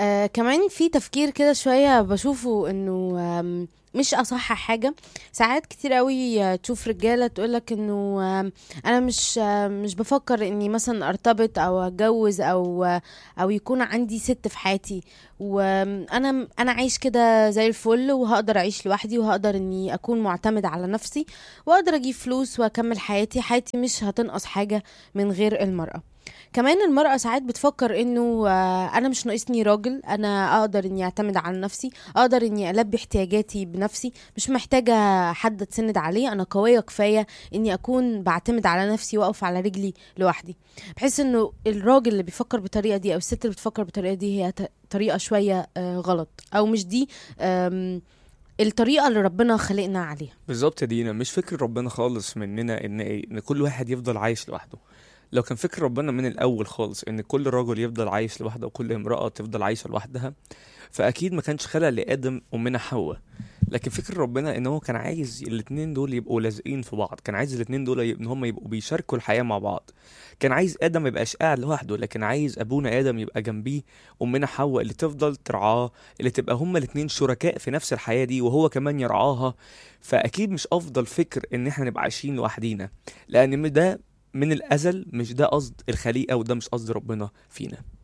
آه كمان في تفكير كده شوية بشوفه انه آم، مش اصح حاجة ساعات كتير قوي آه، تشوف رجالة تقولك انه آم، انا مش آه، مش بفكر اني مثلا ارتبط او اتجوز او آه، او يكون عندي ست في حياتي وانا انا عايش كده زي الفل وهقدر اعيش لوحدي وهقدر اني اكون معتمد على نفسي واقدر اجيب فلوس واكمل حياتي حياتي مش هتنقص حاجة من غير المرأة كمان المرأة ساعات بتفكر انه آه، انا مش ناقصني راجل انا اقدر اني اعتمد على نفسي اقدر اني البي احتياجاتي بنفسي مش محتاجة حد اتسند عليه انا قوية كفاية اني اكون بعتمد على نفسي واقف على رجلي لوحدي بحس انه الراجل اللي بيفكر بالطريقة دي او الست اللي بتفكر بالطريقة دي هي ت- طريقة شوية آه، غلط او مش دي آم، الطريقة اللي ربنا خلقنا عليها بالظبط يا دينا مش فكر ربنا خالص مننا ان ايه ان كل واحد يفضل عايش لوحده لو كان فكر ربنا من الاول خالص ان كل راجل يفضل عايش لوحده وكل امرأة تفضل عايشة لوحدها فاكيد ما كانش خلق لادم امنا حواء لكن فكر ربنا ان هو كان عايز الاتنين دول يبقوا لازقين في بعض كان عايز الاتنين دول يب- ان هم يبقوا بيشاركوا الحياة مع بعض كان عايز ادم ما يبقاش قاعد لوحده لكن عايز ابونا ادم يبقى جنبيه امنا حواء اللي تفضل ترعاه اللي تبقى هما الاتنين شركاء في نفس الحياة دي وهو كمان يرعاها فاكيد مش افضل فكر ان احنا نبقى عايشين لوحدينا لان ده من الازل مش ده قصد الخليقه وده مش قصد ربنا فينا